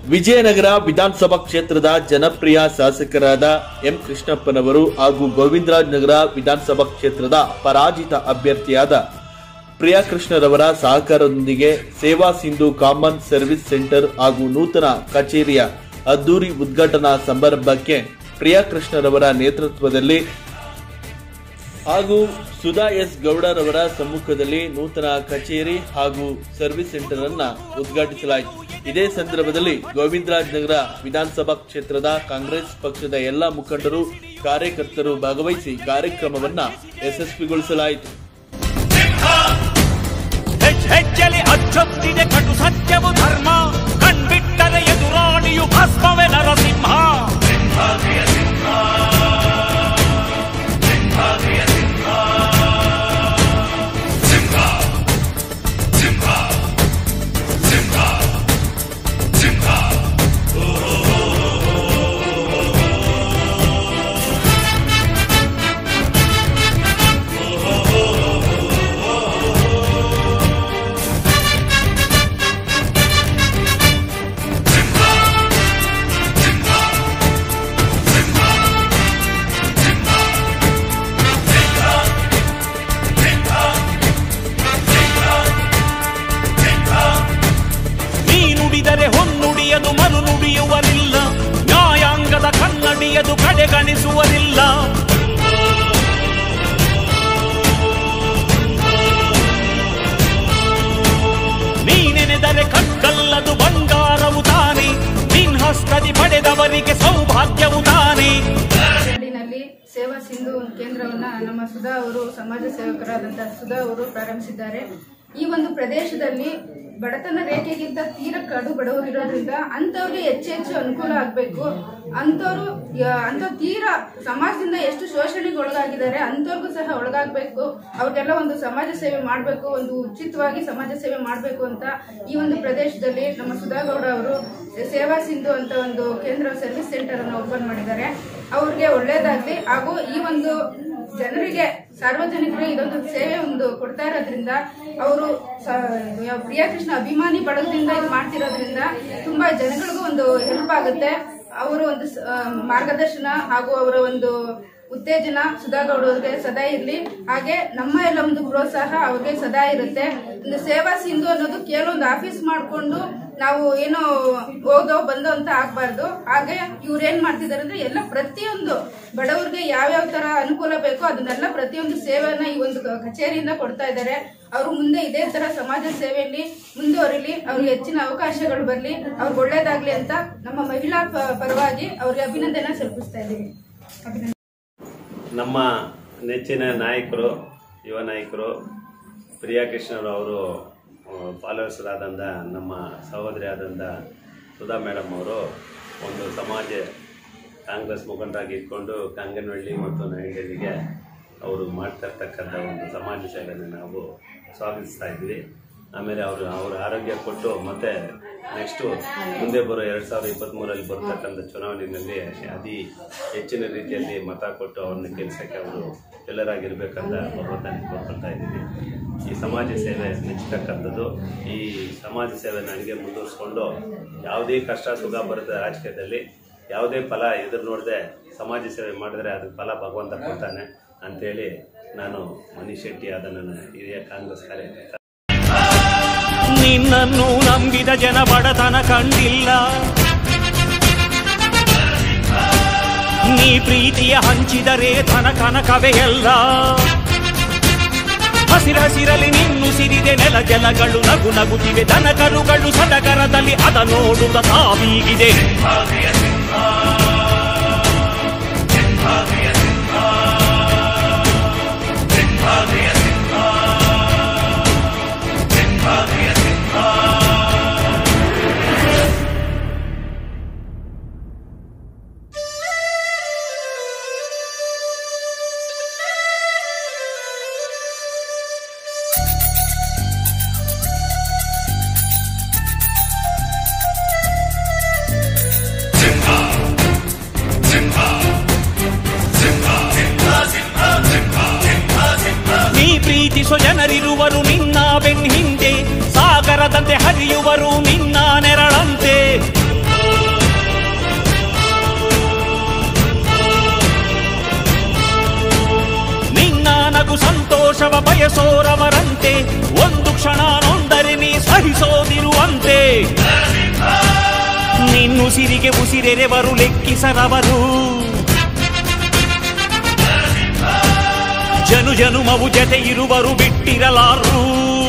ವಿಜಯನಗರ ವಿಧಾನಸಭಾ ಕ್ಷೇತ್ರದ ಜನಪ್ರಿಯ ಶಾಸಕರಾದ ಎಂ ಕೃಷ್ಣಪ್ಪನವರು ಹಾಗೂ ಗೋವಿಂದರಾಜ್ ನಗರ ವಿಧಾನಸಭಾ ಕ್ಷೇತ್ರದ ಪರಾಜಿತ ಅಭ್ಯರ್ಥಿಯಾದ ಪ್ರಿಯಾ ಕೃಷ್ಣರವರ ಸಹಕಾರದೊಂದಿಗೆ ಸೇವಾ ಸಿಂಧು ಕಾಮನ್ ಸರ್ವಿಸ್ ಸೆಂಟರ್ ಹಾಗೂ ನೂತನ ಕಚೇರಿಯ ಅದ್ದೂರಿ ಉದ್ಘಾಟನಾ ಸಮಾರಂಭಕ್ಕೆ ಪ್ರಿಯಾ ಕೃಷ್ಣರವರ ನೇತೃತ್ವದಲ್ಲಿ ಹಾಗೂ ಸುಧಾ ಎಸ್ ಗೌಡರವರ ಸಮ್ಮುಖದಲ್ಲಿ ನೂತನ ಕಚೇರಿ ಹಾಗೂ ಸರ್ವಿಸ್ ಸೆಂಟರ್ ಅನ್ನ ಉದ್ಘಾಟಿಸಲಾಯಿತು ಇದೇ ಸಂದರ್ಭದಲ್ಲಿ ಗೋವಿಂದರಾಜ್ ನಗರ ವಿಧಾನಸಭಾ ಕ್ಷೇತ್ರದ ಕಾಂಗ್ರೆಸ್ ಪಕ್ಷದ ಎಲ್ಲ ಮುಖಂಡರು ಕಾರ್ಯಕರ್ತರು ಭಾಗವಹಿಸಿ ಕಾರ್ಯಕ್ರಮವನ್ನ ಯಶಸ್ವಿಗೊಳಿಸಲಾಯಿತು ಹೆಜ್ ಹೆಜ್ಜೆಲಿ ಅಚ್ಚೊತ್ತಿದೆ ಕಟು ಸತ್ಯವು ಧರ್ಮ ಕಣ್ಬಿಟ್ಟರೆ ಎದುರಾಣಿಯು ಭಸ್ಮವೇ ನರಸಿಂಹ ನೀ ನುಡಿದರೆ ಹೊನ್ನುಡಿಯದು ಮನು ನುಡಿಯುವರಿಲ್ಲ ನ್ಯಾಯಾಂಗದ ಕನ್ನಡಿಯದು ಕಡೆಗಣಿಸುವರಿಲ್ಲ ನೀನೆನೆದರೆ ಕಕ್ಕಲ್ಲದು ಬಂಗಾರವು ತಾನೆ ನಿನ್ ಹಸ್ತದಿ ಪಡೆದವರಿಗೆ ಸೌಭಾಗ್ಯವು ತಾನೆ ನಾಡಿನಲ್ಲಿ ಸೇವಾ ಸಿಂಧು ಕೇಂದ್ರವನ್ನ ನಮ್ಮ ಸುಧಾ ಅವರು ಸಮಾಜ ಸೇವಕರಾದಂತಹ ಸುಧಾ ಅವರು ಪ್ರಾರಂಭಿಸಿದ್ದಾರೆ ಈ ಒಂದು ಪ್ರದೇಶದಲ್ಲಿ ಬಡತನ ರೇಖೆಗಿಂತ ತೀರ ಕಡು ಬಡವರು ಇರೋದ್ರಿಂದ ಅಂಥವ್ರಿಗೆ ಹೆಚ್ಚು ಹೆಚ್ಚು ಅನುಕೂಲ ಆಗಬೇಕು ಅಂಥವ್ರು ಅಂತ ತೀರ ಸಮಾಜದಿಂದ ಎಷ್ಟು ಶೋಷಣೆಗೆ ಒಳಗಾಗಿದ್ದಾರೆ ಅಂಥವ್ರಿಗೂ ಸಹ ಒಳಗಾಗಬೇಕು ಅವ್ರಿಗೆಲ್ಲ ಒಂದು ಸಮಾಜ ಸೇವೆ ಮಾಡಬೇಕು ಒಂದು ಉಚಿತವಾಗಿ ಸಮಾಜ ಸೇವೆ ಮಾಡಬೇಕು ಅಂತ ಈ ಒಂದು ಪ್ರದೇಶದಲ್ಲಿ ನಮ್ಮ ಸುಧಾಗೌಡ ಅವರು ಸೇವಾ ಸಿಂಧು ಅಂತ ಒಂದು ಕೇಂದ್ರ ಸರ್ವಿಸ್ ಸೆಂಟರ್ ಅನ್ನು ಓಪನ್ ಮಾಡಿದ್ದಾರೆ ಅವ್ರಿಗೆ ಒಳ್ಳೇದಾಗ್ಲಿ ಹಾಗೂ ಈ ಒಂದು ಜನರಿಗೆ ಸಾರ್ವಜನಿಕರಿಗೆ ಇದೊಂದು ಸೇವೆ ಒಂದು ಕೊಡ್ತಾ ಇರೋದ್ರಿಂದ ಅವರು ಪ್ರಿಯಾಕೃಷ್ಣ ಅಭಿಮಾನಿ ಬಳಗದಿಂದ ಇದು ಮಾಡ್ತಿರೋದ್ರಿಂದ ತುಂಬಾ ಜನಗಳಿಗೂ ಒಂದು ಹೆಲ್ಪ್ ಆಗುತ್ತೆ ಅವರ ಒಂದು ಸ- ಆ, ಮಾರ್ಗದರ್ಶನ ಹಾಗೂ ಅವರ ಒಂದು ಉತ್ತೇಜನ ಸುಧಾಗೌಡ ಅವ್ರಿಗೆ ಸದಾ ಇರಲಿ ಹಾಗೆ ನಮ್ಮ ಎಲ್ಲ ಒಂದು ಪ್ರೋತ್ಸಾಹ ಅವ್ರಿಗೆ ಸದಾ ಇರುತ್ತೆ ಒಂದು ಸೇವಾ ಸಿಂಧು ಅನ್ನೋದು ಕೆಲವೊಂದು ಆಫೀಸ್ ಮಾಡಿಕೊಂಡು ನಾವು ಏನೋ ಹೋದೋ ಬಂದೋ ಅಂತ ಆಗ್ಬಾರ್ದು ಹಾಗೆ ಇವ್ರು ಏನ್ ಮಾಡ್ತಿದ್ದಾರೆ ಅಂದ್ರೆ ಎಲ್ಲ ಪ್ರತಿಯೊಂದು ಬಡವರಿಗೆ ಯಾವ್ಯಾವ ತರ ಅನುಕೂಲ ಬೇಕೋ ಅದನ್ನೆಲ್ಲ ಪ್ರತಿಯೊಂದು ಸೇವೆಯನ್ನ ಈ ಒಂದು ಕ- ಕಚೇರಿಯಿಂದ ಕೊಡ್ತಾ ಇದ್ದಾರೆ ಅವರು ಮುಂದೆ ಇದೇ ತರ ಸಮಾಜ ಸೇವೆಯಲ್ಲಿ ಮುಂದುವರಿಲಿ ಅವ್ರಿಗೆ ಹೆಚ್ಚಿನ ಅವಕಾಶಗಳು ಬರಲಿ ಅವ್ರಿಗೆ ಒಳ್ಳೇದಾಗ್ಲಿ ಅಂತ ನಮ್ಮ ಮಹಿಳಾ ಪ- ಪರವಾಗಿ ಅವ್ರಿಗೆ ಅಭಿನಂದನೆ ಸಲ್ಲಿಸ್ತಾ ಇದ್ದೀವಿ ಅಭಿನಂದನೆ ನಮ್ಮ ನೆಚ್ಚಿನ ನಾಯಕರು ಯುವ ನಾಯಕರು ಪ್ರಿಯಾಕೃಷ್ಣರು ಅವರು ಫಾಲೋವರ್ಸರಾದಂಥ ನಮ್ಮ ಸಹೋದರಿ ಆದಂಥ ಸುಧಾ ಮೇಡಮ್ ಅವರು ಒಂದು ಸಮಾಜ ಕಾಂಗ್ರೆಸ್ ಮುಖಂಡರಾಗಿ ಇಟ್ಕೊಂಡು ಕಾಂಗನಹಳ್ಳಿ ಮತ್ತು ನೈಂಡಳ್ಳಿಗೆ ಅವರು ಮಾಡ್ತಾ ಇರ್ತಕ್ಕಂಥ ಒಂದು ಸಮಾಜ ಸೇವೆಯನ್ನು ನಾವು ಸ್ವಾಗತಿಸ್ತಾ ಇದ್ವಿ ಆಮೇಲೆ ಅವರು ಅವ್ರ ಆರೋಗ್ಯ ಕೊಟ್ಟು ಮತ್ತೆ ನೆಕ್ಸ್ಟು ಮುಂದೆ ಬರೋ ಎರಡು ಸಾವಿರದ ಇಪ್ಪತ್ತ್ಮೂರಲ್ಲಿ ಬರ್ತಕ್ಕಂಥ ಚುನಾವಣೆಯಲ್ಲಿ ಅತಿ ಹೆಚ್ಚಿನ ರೀತಿಯಲ್ಲಿ ಮತ ಕೊಟ್ಟು ಅವ್ರನ್ನ ಗೆಲ್ಸಕ್ಕೆ ಅವರು ಎಲ್ಲರಾಗಿರ್ಬೇಕಂತ ಭಗವಂತನಿಗೆ ಕೋರ್ಕೊಳ್ತಾ ಇದ್ದೀನಿ ಈ ಸಮಾಜ ಸೇವೆ ಮೆಚ್ಚತಕ್ಕಂಥದ್ದು ಈ ಸಮಾಜ ಸೇವೆ ನನಗೆ ಮುಂದುವರಿಸ್ಕೊಂಡು ಯಾವುದೇ ಕಷ್ಟ ಸುಖ ಬರುತ್ತೆ ರಾಜಕೀಯದಲ್ಲಿ ಯಾವುದೇ ಫಲ ಎದುರು ನೋಡದೆ ಸಮಾಜ ಸೇವೆ ಮಾಡಿದ್ರೆ ಅದಕ್ಕೆ ಫಲ ಭಗವಂತ ಕೊಡ್ತಾನೆ ಅಂತೇಳಿ ನಾನು ಮನೀಶ್ ಶೆಟ್ಟಿ ಆದ ನನ್ನ ಹಿರಿಯ ಕಾಂಗ್ರೆಸ್ ಕಾರ್ಯಕರ್ತ ನಿನ್ನನ್ನು ನಂಬಿದ ಜನ ಬಡತನ ಕಂಡಿಲ್ಲ ನೀ ಪ್ರೀತಿಯ ಹಂಚಿದರೆ ಧನ ಕನಕವೇ ಎಲ್ಲ ಹಸಿರಸಿರಲಿ ನಿನ್ನು ಸಿರಿದೆ ನೆಲ ಜಲಗಳು ನಗು ನಗುತ್ತಿವೆ ದನ ಕರುಗಳು ಸಡಗರದಲ್ಲಿ ಅದ ನೋಡುತ್ತ ತಾವೀಗಿದೆ ನೀ ಪ್ರೀತಿಸೋ ಜನರಿರುವರು ನಿನ್ನ ಬೆನ್ ಹಿಂದೆ ಸಾಗರದಂತೆ ಹರಿಯುವರು ನಿನ್ನ ನೆರಳಂತೆ ಬೆಸೋರವರಂತೆ ಒಂದು ಕ್ಷಣ ನೊಂದರೆ ನೀ ಸಹಿಸೋದಿರುವಂತೆ ನಿನ್ನುಸಿರಿಗೆ ಉಸಿರೆರೆವರು ಲೆಕ್ಕಿಸರವರು ಜನು ಜನುಮವು ಜತೆ ಇರುವರು ಬಿಟ್ಟಿರಲಾರು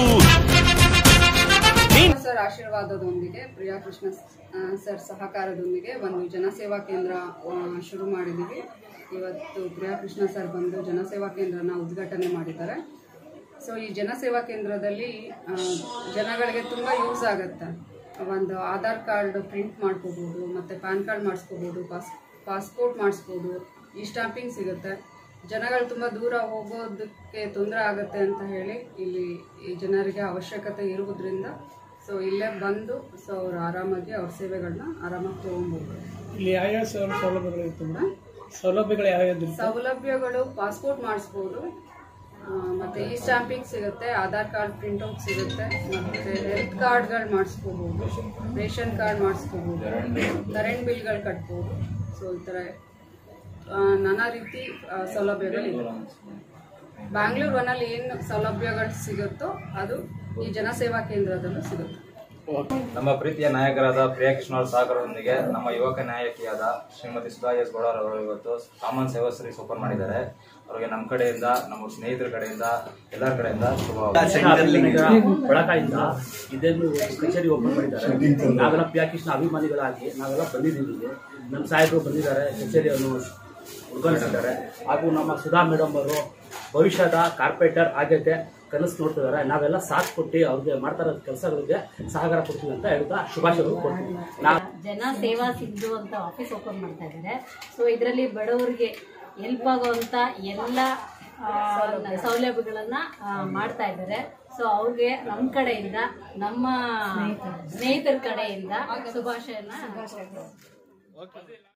ನೀನ್ ಸರ್ ಆಶೀರ್ವಾದದೊಂದಿಗೆ ಪ್ರಿಯಾ ಕೃಷ್ಣ ಆ, ಸರ್ ಸಹಕಾರದೊಂದಿಗೆ ಒಂದು ಜನಸೇವಾ ಕೇಂದ್ರ ಆ, ಶುರು ಮಾಡಿದ್ದೀವಿ ಇವತ್ತು ಪ್ರಿಯಾ ಕೃಷ್ಣ ಸರ್ ಬಂದು ಜನಸೇವಾ ಕೇಂದ್ರನ ಉದ್ಘಾಟನೆ ಮಾಡಿದ್ದಾರೆ ಸೊ ಈ ಜನಸೇವಾ ಕೇಂದ್ರದಲ್ಲಿ ಆ, ಜನಗಳಿಗೆ ತುಂಬ ಯೂಸ್ ಆಗುತ್ತೆ ಒಂದು ಆಧಾರ್ ಕಾರ್ಡ್ ಪ್ರಿಂಟ್ ಮಾಡ್ಕೋಬೋದು ಮತ್ತು ಪ್ಯಾನ್ ಕಾರ್ಡ್ ಮಾಡಿಸ್ಕೋಬೋದು ಪಾಸ್ ಪಾಸ್ಪೋರ್ಟ್ ಮಾಡಿಸ್ಬೋದು ಈ ಸ್ಟಾಂಪಿಂಗ್ ಸಿಗುತ್ತೆ ಜನಗಳು ತುಂಬ ದೂರ ಹೋಗೋದಕ್ಕೆ ತೊಂದರೆ ಆಗುತ್ತೆ ಅಂತ ಹೇಳಿ ಇಲ್ಲಿ ಈ ಜನರಿಗೆ ಅವಶ್ಯಕತೆ ಇರುವುದರಿಂದ ಸೊ ಇಲ್ಲೇ ಬಂದು ಸೊ ಅವ್ರು ಆರಾಮಾಗಿ ಅವ್ರ ಸೇವೆಗಳನ್ನ ಆರಾಮಾಗಿ ತೊಗೊಬೋದು ಇಲ್ಲಿ ಯಾವ್ಯಾವ ಸೌಲ- ಸೌಲಭ್ಯಗಳು ಇರ್ತವೆ ಸೌಲಭ್ಯಗಳು ಯಾವ್ಯಾವ್ದು ಇರ್ತವೆ? ಸೌಲಭ್ಯಗಳು ಪಾಸ್ಪೋರ್ಟ್ ಮಾಡಿಸ್ಬೋದು ಆ, ಮತ್ತೆ ಈ ಸ್ಟಾಂಪಿಂಗ್ ಸಿಗುತ್ತೆ ಆಧಾರ್ ಕಾರ್ಡ್ ಪ್ರಿಂಟ್ಔಟ್ ಸಿಗುತ್ತೆ ಮತ್ತೆ ಹೆಲ್ತ್ ಕಾರ್ಡ್ಗಳು ಮಾಡಿಸ್ಕೋಬೋದು ರೇಷನ್ ಕಾರ್ಡ್ ಮಾಡಿಸ್ಕೋಬೋದು ಕರೆಂಟ್ ಬಿಲ್ಗಳು ಕಟ್ಬೋದು ಸೊ ಈ ಥರ ಆ, ನಾನಾ ರೀತಿ ಆ, ಸೌಲಭ್ಯಗಳಿವೆ ಬ್ಯಾಂಗ್ಳೂರ್ ಒನಲ್ಲಿ ಏನು ಸೌಲಭ್ಯಗಳು ಸಿಗುತ್ತೋ ಅದು ಈ ಜನಸೇವಾ ಕೇಂದ್ರದಲ್ಲೂ ಸಿಗುತ್ತೆ ನಮ್ಮ ಪ್ರೀತಿಯ ನಾಯಕರಾದ ಪ್ರಿಯಾ ಕೃಷ್ಣ ಅವರ ಸಹಕಾರದೊಂದಿಗೆ ನಮ್ಮ ಯುವಕ ನಾಯಕಿಯಾದ ಶ್ರೀಮತಿ ಸುಧಾ ಎಸ್ ಗೌಡರವರು ಇವತ್ತು ಕಾಮನ್ ಸೇವಾ ಸರ್ವಿಸ್ ಓಪನ್ ಮಾಡಿದ್ದಾರೆ ಅವರಿಗೆ ನಮ್ಮ ಕಡೆಯಿಂದ ನಮ್ಮ ಸ್ನೇಹಿತರ ಕಡೆಯಿಂದ ಎಲ್ಲರ ಕಡೆಯಿಂದ ಶುಭ ಬಳಕಾಯಿಂದ ಇದನ್ನು ಕಚೇರಿ ಓಪನ್ ಮಾಡಿದ್ದಾರೆ ನಾವೆಲ್ಲ ಪ್ರಿಯಾಕೃಷ್ಣ ಅಭಿಮಾನಿಗಳಾಗಿ ನಾವೆಲ್ಲ ಬಂದಿದ್ದೀವಿ ಇಲ್ಲಿ. ನಮ್ಮ ಸಾಹೇಬರು ಬಂದಿದ್ದಾರೆ ಕಚೇರಿಯನ್ನು ಉದ್ಘಾಟಿಸಿದ್ದಾರೆ ಹಾಗೂ ನಮ್ಮ ಸುಧಾ ಮೇಡಮ್ ಅವರು ಭವಿಷ್ಯದ ಕಾರ್ಪೊರೇಟರ್ ಆಗಕ್ಕೆ ಕನಸು ನೋಡ್ತಿದ್ದಾರೆ ನಾವೆಲ್ಲ ಸಾಥ್ ಕೊಟ್ಟು ಅವ್ರಿಗೆ ಮಾಡ್ತಾ ಇರೋ ಕೆಲಸಗಳಿಗೆ ಸಹಕಾರ ಕೊಡ್ತೀವಿ ಅಂತ ಹೇಳ್ತಾ ಶುಭಾಶಯಗಳು ಕೊಡ್ತೀವಿ ನಾವು ಜನ ಸೇವಾ ಸಿಂಧು ಅಂತ ಆಫೀಸ್ ಓಪನ್ ಮಾಡ್ತಾ ಇದ್ದಾರೆ ಸೊ ಇದರಲ್ಲಿ ಬಡವರಿಗೆ ಹೆಲ್ಪ್ ಆಗುವಂಥ ಎಲ್ಲ ಆ, ಸೌಲಭ್ಯಗಳನ್ನ ಆ, ಮಾಡ್ತಾ ಇದ್ದಾರೆ ಸೊ ಅವ್ರಿಗೆ ನಮ್ಮ ಕಡೆಯಿಂದ ನಮ್ಮ ಸ್ನೇಹಿತರ ಕಡೆಯಿಂದ ಶುಭಾಶಯನ